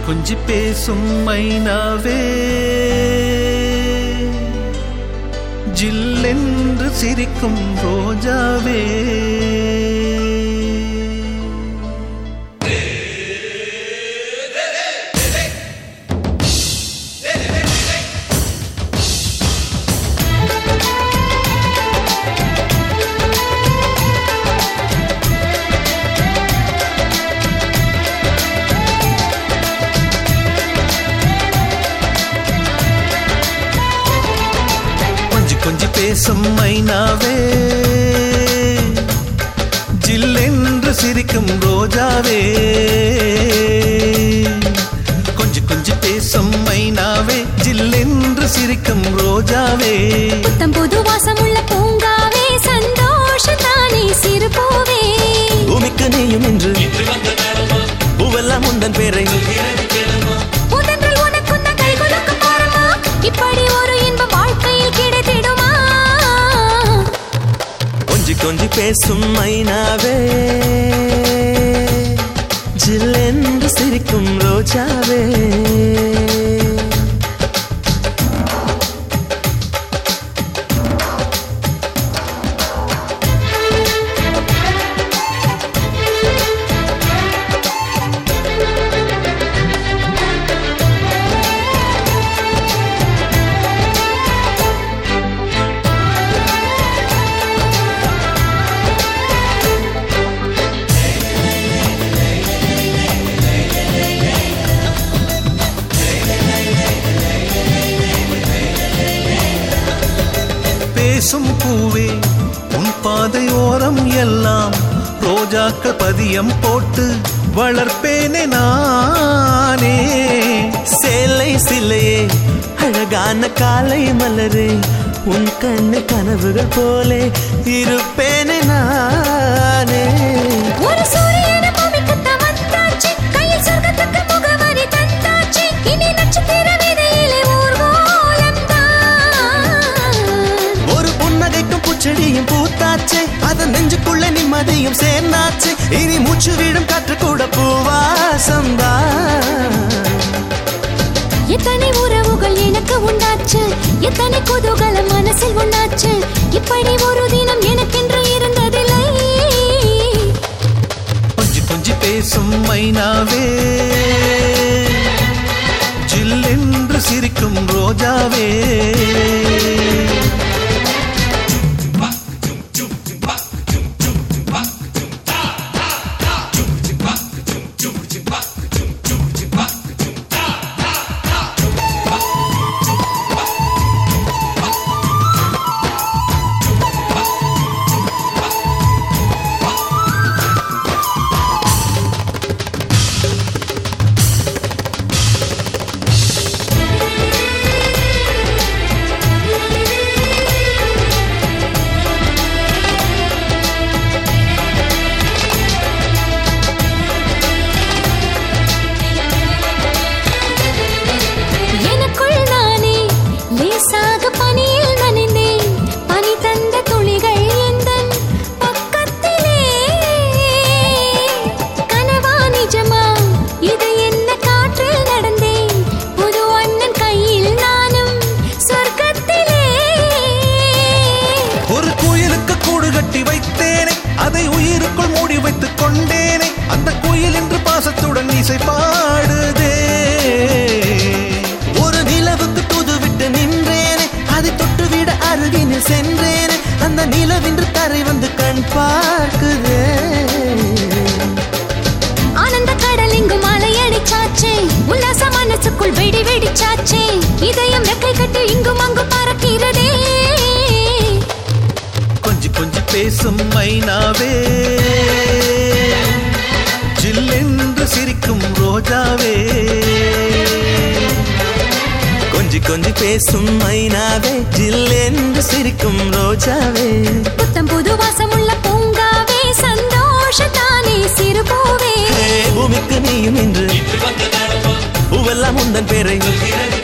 கொஞ்சி பேசும் மைனாவே ஜில்லென்று சிரிக்கும் ரோஜாவே கொஞ்சி கொஞ்சி பேசும் மைனாவே ஜில்லென்று சிரிக்கும் ரோஜாவே கொஞ்சி கொஞ்சி பேசும் மைனாவே ஜில்லென்று சிரிக்கும் ரோஜாவே புத்தம் புது வாசமுள்ள பூங்காவே சந்தோஷத்தானே சிறு பூவே பூமிக்கு நீயும் இன்று பூவெல்லாம் உந்தன் பேரை முதன்றில் உனக்குந்த கை குலுக்க பாருமா இப்படி ஒரு இன்பம் வாழ்க்கையில் கிடைத்திடுமா கொஞ்சி கொஞ்சி பேசும் மைனாவே ஜில்லென்று சிரிக்கும் ரோஜாவே பேசும் பூவே உன் பாதையோரம் எல்லாம் ரோஜாக்கள் பதியம் போட்டு வளர்ப்பேனே நானே சேலை சிலையே அழகான காலை மலரே உன் கண்ணு கனவுகள் போலே இருப்பேனே நானே ஒரு சூரியன பூமிக்குத்தான் வந்தாச்சு கையில் சொர்க்கத்துக்கு முகவரி தந்தாச்சு இனி நட்சத்திர விதையிலே ஊர்வலம் தான் ஒரு புன்னகைக்கும் பூச்செடியும் பூத்தாச்சே அதன் நெஞ்சுக்குள்ள நிம்மதியும் சேர்ந்தாச்சு இனி மூச்சு விடும் காற்று கூட பூவாசம்தான் எத்தனை உறவுகள் எனக்கு உண்டாச்சு எத்தனை குதூகலம் மனசில் உண்டாச்சு இப்படி ஒரு தினம் எனக்கென்று இருந்ததில்லை கொஞ்சி கொஞ்சி பேசும் மைனாவே ஜில்லென்று சிரிக்கும் ரோஜாவே எனக்குள் நானே லேசாக பனியில் நனைந்தேன் பனி தந்த துளிகள் எந்தன் பக்கத்திலே கனவா நிஜமா இது என்ன காற்றில் நடந்தேன் புது அண்ணன் கையில் நானும் சொர்க்கத்திலே ஒரு குயிலுக்கு கூடு கட்டி வைத்தேனே அதை உயிருக்குள் மூடி வைத்துக் கொண்டேனே அந்த குயில் என்று பாசத்துடன் இசை பாடுதே ஒரு நிலவுக்கு தூது விட்டு நின்றேனே அதை தொட்டுவிட அருகினில் சென்றேனே அந்த நிலவின்று தரை வந்து கண் பார்க்குதே ஆனந்த கடல் இங்கும் அலையடிச்சாச்சே உல்லாச மனசுக்குள் வெடி வெடிச்சாச்சே இதயம் ரெக்கை கட்டி இங்கும் அங்கும் பறக்கிறதே கொஞ்சி கொஞ்சி பேசும் மைனாவே ஜில்லென்று சிரிக்கும் ரோஜாவே கொஞ்சி கொஞ்சி பேசும் மைனாவே ஜில்லென்று சிரிக்கும் ரோஜாவே புத்தம் புது வாசமுள்ள பூங்காவே சந்தோஷத்தானே சிறு பூவே ஹே, பூமிக்கு நீயும் இன்று பூவெல்லாம் உந்தன் பேரை